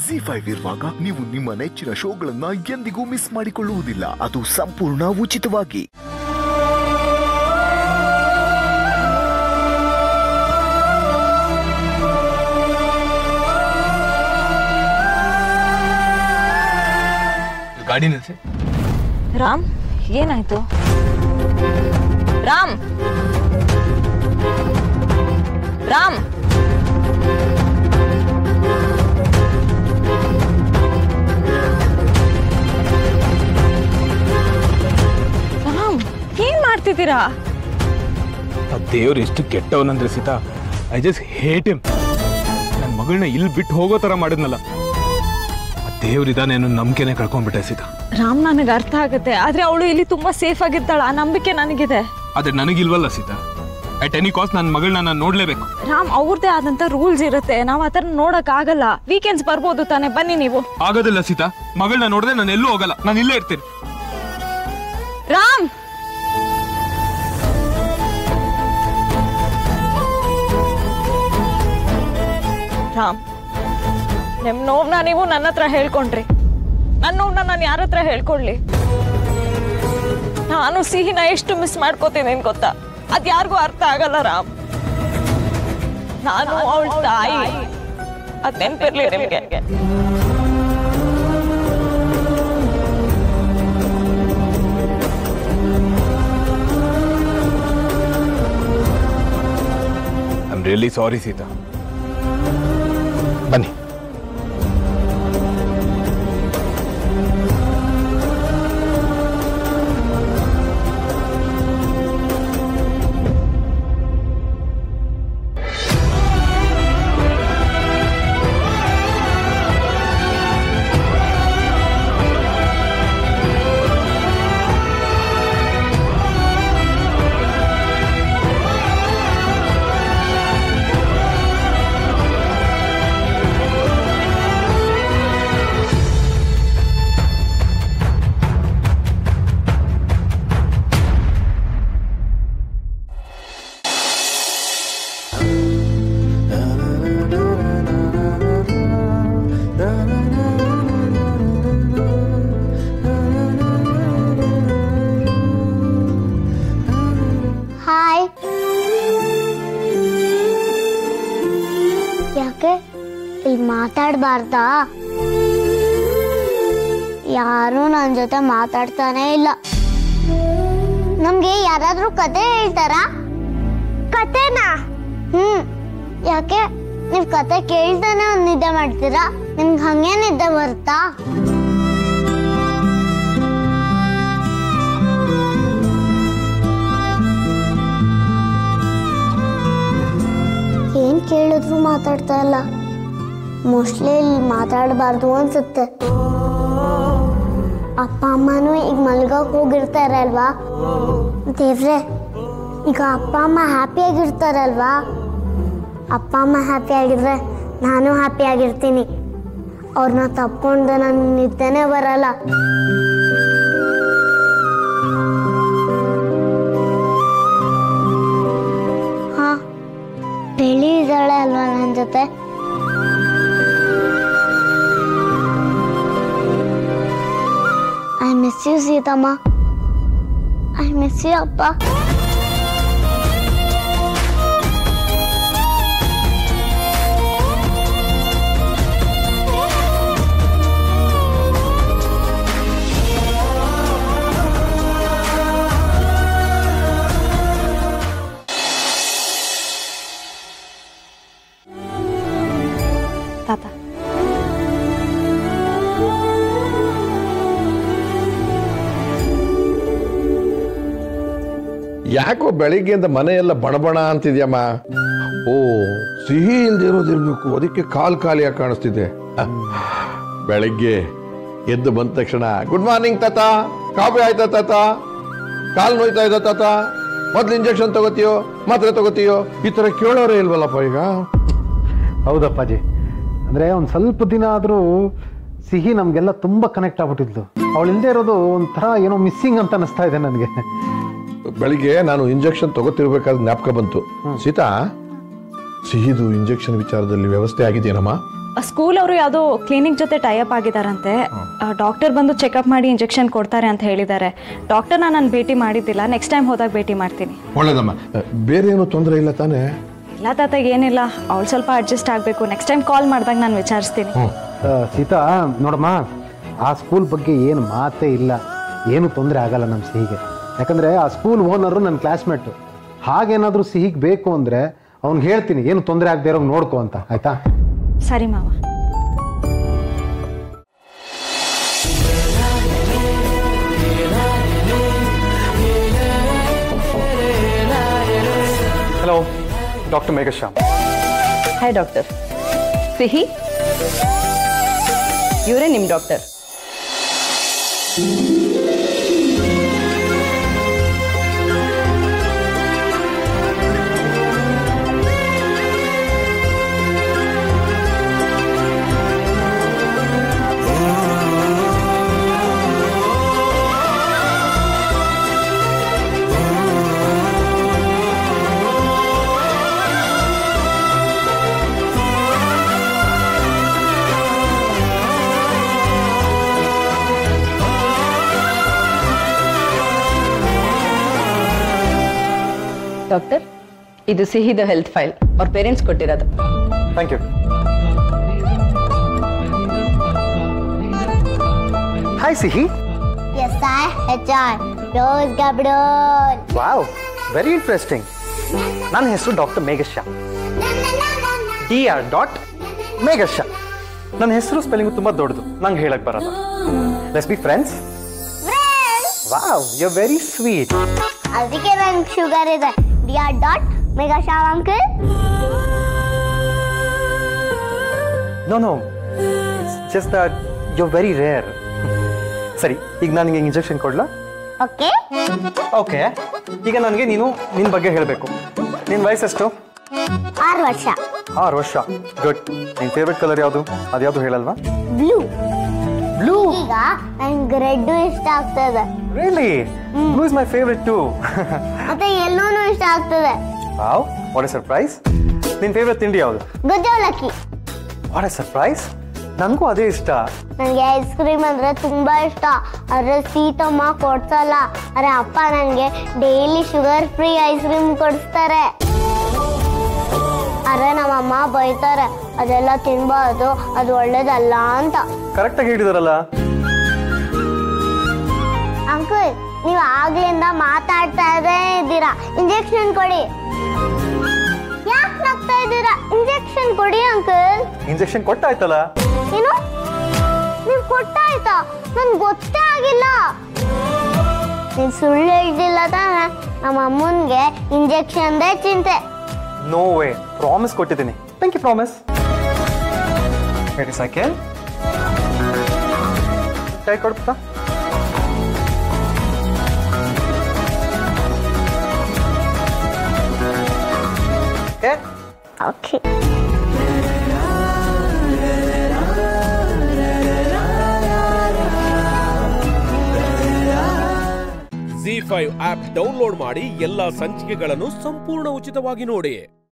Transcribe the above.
G five ಇರುವಾಗ ನೀವು ನಿಮ್ಮ ನೆಚ್ಚಿನ ಶೋಗಳನ್ನ ಎಂದಿಗೂ ಮಿಸ್ ಮಾಡಿಕೊಳ್ಳುವುದಿಲ್ಲ ಅದು ಸಂಪೂರ್ಣ ಉಚಿತವಾಗಿ ಗಾಡಿ ನಿಲ್ಸಿ ರಾಮ್ ಏನಾಯ್ತು ರಾಮ್ ರಾಮ್ ರಾಮ್ ಏನ್ ಮಾಡ್ತಿದ್ದೀರಾ ಆ ದೇವ್ರು ಎಷ್ಟು ಕೆಟ್ಟವನಂದ್ರೆ Sita I just hate him ನನ್ನ ಮಗಳನ್ನ ಇಲ್ಲಿ ಬಿಟ್ಟು ಹೋಗೋ ಥರ ಮಾಡಿದ್ನಲ್ಲ ಆ ದೇವ್ರಿದಾನೆ ಅನ್ನೋ ನಂಬಿಕೆನೆ ಕಳ್ಕೊಂಡ್ಬಿಟ್ಟೆ ಸೀತಾ ರಾಮ್ ನನಗೆ ಅರ್ಥ ಆಗುತ್ತೆ ಆದ್ರೆ ಅವಳು ಇಲ್ಲಿ ತುಂಬಾ ಸೇಫ್ ಆಗಿರ್ತಾಳ ಆ ನಂಬಿಕೆ ನನಗಿದೆ ಆದ್ರೆ ನನಗಿಲ್ವಲ್ಲ ಸೀತಾ ಅಟ್ ಎನಿ ಕಾಸ್ಟ್ ನನ್ನ ಮಗಳನ್ನ ನಾನು ನೋಡ್ಲೇಬೇಕು ರಾಮ್ ಅವ್ರದೇ ಆದಂತ ರೂಲ್ಸ್ ಇರುತ್ತೆ ನಾವ್ ಆತರ ನೋಡಕ್ ಆಗಲ್ಲ ವೀಕೆಂಡ್ಸ್ ಬರ್ಬೋದು ತಾನೆ ಬನ್ನಿ ನೀವು ಆಗೋದಿಲ್ಲ ಸೀತಾ ಮಗಳನ್ನ ನೋಡಿದ್ರೆ ನಾನು ಎಲ್ಲೂ ಹೋಗಲ್ಲ ನಾನು ಇಲ್ಲೇ ಇರ್ತೀನಿ ರಾಮ್ ರಾಮ್ ನಿಮ್ ನೋವ್ನ ನೀವು ನನ್ನ ಹತ್ರ ಹೇಳ್ಕೊಂಡ್ರಿ ನನ್ನ ನೋವ್ನ ನಾನು ಯಾರ ಹತ್ರ ಹೇಳ್ಕೊಡ್ಲಿ ನಾನು ಸಿಹಿನ ಎಷ್ಟು ಮಿಸ್ ಮಾಡ್ಕೋತೀನಿ ಗೊತ್ತಾ ಅದ್ ಯಾರಿಗೂ ಅರ್ಥ ಆಗಲ್ಲ ರಾಮ್ ನಾನು ಅವಳ ತಾಯಿ ಅದ್ ನೆನ್ಪಿರ್ಲಿ ನಿಮ್ಗೆ I am really sorry Sita ಬನ್ನಿ ಹಾಯ್ ಯಾಕೆ ಇಲ್ಲಿ ಮಾತಾಡಬಾರ್ದಾ ಯಾರು ನನ್ನ ಜೊತೆ ಮಾತಾಡ್ತಾನೆ ಇಲ್ಲ ನಮ್ಗೆ ಯಾರಾದ್ರೂ ಕತೆ ಹೇಳ್ತಾರಾ ಕತೆನಾ ಹ್ಮ್ ಯಾಕೆ ನೀವ್ ಕತೆ ಕೇಳ್ತಾನೆ ಒಂದ್ ನಿದ್ದೆ ಮಾಡ್ತೀರಾ ನಿಮ್ಗೆ ಹಂಗೆ ನಿದ್ದೆ ಬರುತ್ತಾ ಏನ್ ಕೇಳಿದ್ರು ಮಾತಾಡ್ತಾ ಇಲ್ಲ ಮೋಸ್ಟ್ಲಿ ಇಲ್ಲಿ ಮಾತಾಡಬಾರ್ದು ಅನ್ಸುತ್ತೆ ಅಪ್ಪ ಅಮ್ಮನೂ ಈಗ ಮಲ್ಗಕ್ ಹೋಗಿರ್ತಾರೆ ಅಲ್ವಾ ದೇವ್ರೆ ಈಗ ಅಪ್ಪ ಅಮ್ಮ ಹ್ಯಾಪಿ ಆಗಿರ್ತಾರಲ್ವಾ ಅಪ್ಪ ಅಮ್ಮ ಹ್ಯಾಪಿ ಆಗಿದ್ರೆ ನಾನು ಹ್ಯಾಪಿ ಆಗಿರ್ತೀನಿ ಅವ್ರನ್ನ ತಪ್ಕೊಂಡು ನನ್ನ ನಿದ್ದೆನೇ ಬರಲ್ಲ ಹಾ ಬೆಳಿ ಇದ್ದಾಳೆ ಅಲ್ವಾ ನನ್ನ ಜೊತೆ I miss you Seethamma I miss you ಅಪ್ಪ ತಾತ ಯಾಕೋ ಬೆಳಿಗ್ಗೆಯಿಂದ ಮನೆಯೆಲ್ಲ ಬಣಬಣ ಅಂತಿದ್ಯಮ್ಮ ಓ ಸಿಹಿ ಇಲ್ದಿರೋದಿರ್ಬೇಕು ಅದಕ್ಕೆ ಕಾಲ್ ಖಾಲಿಯಾಗಿ ಕಾಣಿಸ್ತಿದೆ ಅಹ್, ಬೆಳಿಗ್ಗೆ ಎದ್ದು ಬಂದ ತಕ್ಷಣ ಗುಡ್ ಮಾರ್ನಿಂಗ್ ತಾತ ಕಾಫಿ ಆಯ್ತಾ ತಾತ ಕಾಲ್ ನೋಯ್ತಾ ಇದೆ ತಾತ ಮೊದ್ಲು ಇಂಜೆಕ್ಷನ್ ತಗೋತೀಯೋ ಮಾತ್ರೆ ತಗೋತೀಯೋ ಈ ತರ ಕೇಳೋರೇ ಇಲ್ವಲ್ಲಪ್ಪ ಈಗ ಹೌದಪ್ಪಾಜಿ ಅಂದರೆ ಒಂದು ಸ್ವಲ್ಪ ದಿನ ಆದರೂ ಸಿಹಿ ನಮಗೆಲ್ಲ ತುಂಬ ಕನೆಕ್ಟ್ ಆಗ್ಬಿಟ್ಟಿದ್ಲು ಅವಳು ಇಲ್ಲದೆ ಇರೋದು ಒಂಥರ ಏನೋ ಮಿಸ್ಸಿಂಗ್ ಅಂತ ಅನಿಸ್ತಾ ಇದೆ ನನಗೆ ಬೆಳಿಗ್ಗೆ ನಾನು ಇಂಜೆಕ್ಷನ್ ತಗೋತಿರ್ಬೇಕಾದ ಜ್ಞಾಪಕ ಬಂತು ಸೀತಾ ಸಿಹಿದು ಇಂಜೆಕ್ಷನ್ ವಿಚಾರದಲ್ಲಿ ವ್ಯವಸ್ಥೆ ಆಗಿದೆಯೇನಮ್ಮ ಸ್ಕೂಲ್ ಅವರು ಯಾವುದೋ ಕ್ಲಿನಿಕ್ ಜೊತೆ ಟೈಅಪ್ ಆಗಿದ್ದಾರಂತೆ ಡಾಕ್ಟರ್ ಬಂದು ಚೆಕಪ್ ಮಾಡಿ ಇಂಜೆಕ್ಷನ್ ಕೊಡ್ತಾರೆ ಅಂತ ಹೇಳಿದ್ದಾರೆ ಡಾಕ್ಟರ್ನ ನಾನು ಭೇಟಿ ಮಾಡಿದ್ದಿಲ್ಲ ನೆಕ್ಸ್ಟ್ ಟೈಮ್ ಹೋದಾಗ ಭೇಟಿ ಮಾಡ್ತೀನಿ ಒಳ್ಳೇದಮ್ಮ ಬೇರೆ ಏನು ತೊಂದರೆ ಇಲ್ಲ ತಾನೇ ಇಲ್ಲ ತಾತ ಏನಿಲ್ಲ ಅವಳು ಸ್ವಲ್ಪ ಅಡ್ಜಸ್ಟ್ ಆಗಬೇಕು ನೆಕ್ಸ್ಟ್ ಟೈಮ್ ಕಾಲ್ ಮಾಡಿದಾಗ ನಾನು ವಿಚಾರಿಸ್ತೀನಿ ಆ, ಸೀತಾ ನೋಡಮ್ಮ ಆ ಸ್ಕೂಲ್ ಬಗ್ಗೆ ಏನು ಮಾತೇ ಇಲ್ಲ ಏನು ತೊಂದರೆ ಆಗಲ್ಲ ನಮ್ಮ ಸಿಹಿಗೆ ಯಾಕಂದರೆ ಆ ಸ್ಕೂಲ್ ಓನರು ನನ್ನ ಕ್ಲಾಸ್ಮೇಟು ಹಾಗೇನಾದರೂ ಸಿಹಿಗೆ ಬೇಕು ಅಂದರೆ ಅವ್ನಿಗೆ ಹೇಳ್ತೀನಿ ಏನು ತೊಂದರೆ ಆಗದೆ ಇರೋಂಗೆ ನೋಡ್ಕೊ ಅಂತ ಆಯ್ತಾ ಸರಿ ಮಾವ hello doctor Meghashyam hi doctor Sihi ಇವರೇ ನಿಮ್ಮ ಡಾಕ್ಟರ್ ಡಾಕ್ಟರ್ ಇದು ಸಿಹಿದ ಹೆಲ್ತ್ ಫೈಲ್ ಅವ್ರ ಪೇರೆಂಟ್ಸ್ ಕೊಟ್ಟಿರೋದು thank you hi Sihi S I H R ರೋಸ್ ಗಬ್ಡೋಲ್ ವಾವ್ ವೆರಿ ಇಂಟ್ರೆಸ್ಟಿಂಗ್ ನನ್ನ ಹೆಸರು doctor Meghashyam D R dot Meghashyam ನನ್ನ ಹೆಸರು ಸ್ಪೆಲ್ಲಿಂಗ್ ತುಂಬಾ ದೊಡ್ಡದು ನಂಗೆ ಹೇಳಕ್ ಬರಲ್ಲ let's be friends wow you very sweet ಅದಕ್ಕೆ ನಂಗೆ ಶುಗರ್ ಇದೆ ಡಿ ಆರ್ ಡಾಟ್ ಮೆಗಾ ಶಾವ್ uncle no no just that you very rare ಸರಿ ಈಗ ನಾನು ನಿಂಗೆ ಇಂಜೆಕ್ಷನ್ ಕೊಡ್ಲಾ ಓಕೆ ಓಕೆ ಈಗ ನನಗೆ ನೀನು ನಿನ್ನ ಬಗ್ಗೆ ಹೇಳಬೇಕು ನಿನ್ನ ವಯಸ್ಸೆಷ್ಟು ಆರು ವರ್ಷ ಆರು ವರ್ಷ ಗುಡ್ ನಿನ್ನ ಫೇವ್ರೆಟ್ ಕಲರ್ ಯಾವುದು ಅದ್ಯಾವುದು ಹೇಳಲ್ವಾ ಬ್ಲೂ ಬ್ಲೂ ಈಗ ನಂಗೆ ರೆಡ್ ಇಷ್ಟ ಆಗ್ತದೆ really blue is my favourite too ಮತ್ತೆ ಎಲ್ಲೋನು ಇಷ್ಟ ಆಗ್ತದೆ ವಾವ್ ವಾಟ್ ಎ ಸರ್ಪ್ರೈಸ್ ನಿನ್ನ ಫೇವ್ರೆಟ್ ತಿಂಡಿ ಯಾವುದು ಗೊಜ್ಜವಲಕ್ಕಿ ವಾಟ್ ಎ ಸರ್ಪ್ರೈಸ್ ನನಗೂ ಅದೇ ಇಷ್ಟ ನನಗೆ ಐಸ್ ಕ್ರೀಮ್ ಅಂದ್ರೆ ತುಂಬಾ ಇಷ್ಟ ಆದ್ರೆ ಸೀತಮ್ಮ ಕೊಡ್ಸಲ್ಲ ಅರೆ ಅಪ್ಪ ನನಗೆ daily sugar free ice cream ಕೊಡಿಸ್ತಾರೆ ಅರೆ ನಮ್ಮಮ್ಮ ಬೈತಾರೆ ಅದೆಲ್ಲ ತಿನ್ಬಾರ್ದು ಅದು ಒಳ್ಳೇದಲ್ಲ ಅಂತ ಕರೆಕ್ಟಾಗಿ ಹೇಳಿದಾರಲ್ಲ ಅಂಕಲ್ ನೀವು ಆಗ್ಲಿಂದ ಮಾತಾಡ್ತಾ ಇದ್ರೆ ಇದ್ದೀರಾ ಇಂಜೆಕ್ಷನ್ ಕೊಡಿ ಯಾಕೆ ನಗ್ತಾ ಇದ್ದೀರಾ ಇಂಜೆಕ್ಷನ್ ಕೊಡಿ ಅಂಕಲ್ ಇಂಜೆಕ್ಷನ್ ಕೊಟ್ಟಾಯ್ತಲ್ಲ ಏನು ನೀವು ಕೊಟ್ಟಾಯ್ತಾ ನನ್ಗೆ ಗೊತ್ತೇ ಆಗಿಲ್ಲ ನೀನ್ ಸುಳ್ಳು ಹೇಳ್ತಿಲ್ಲ ತಾನೆ ನಮ್ಮ ಅಮ್ಮನ್ಗೆ ಇಂಜೆಕ್ಷನ್ದೇ ಚಿಂತೆ ನೋ ವೇ ಪ್ರಾಮಿಸ್ ಕೊಟ್ಟಿದ್ದೀನಿ thank you promise very second ಕೈ ಕೊಡ್ತಾ okay okay Zee five app download ಮಾಡಿ ಎಲ್ಲಾ ಸಂಚಿಕೆಗಳನ್ನು ಸಂಪೂರ್ಣ ಉಚಿತವಾಗಿ ನೋಡಿ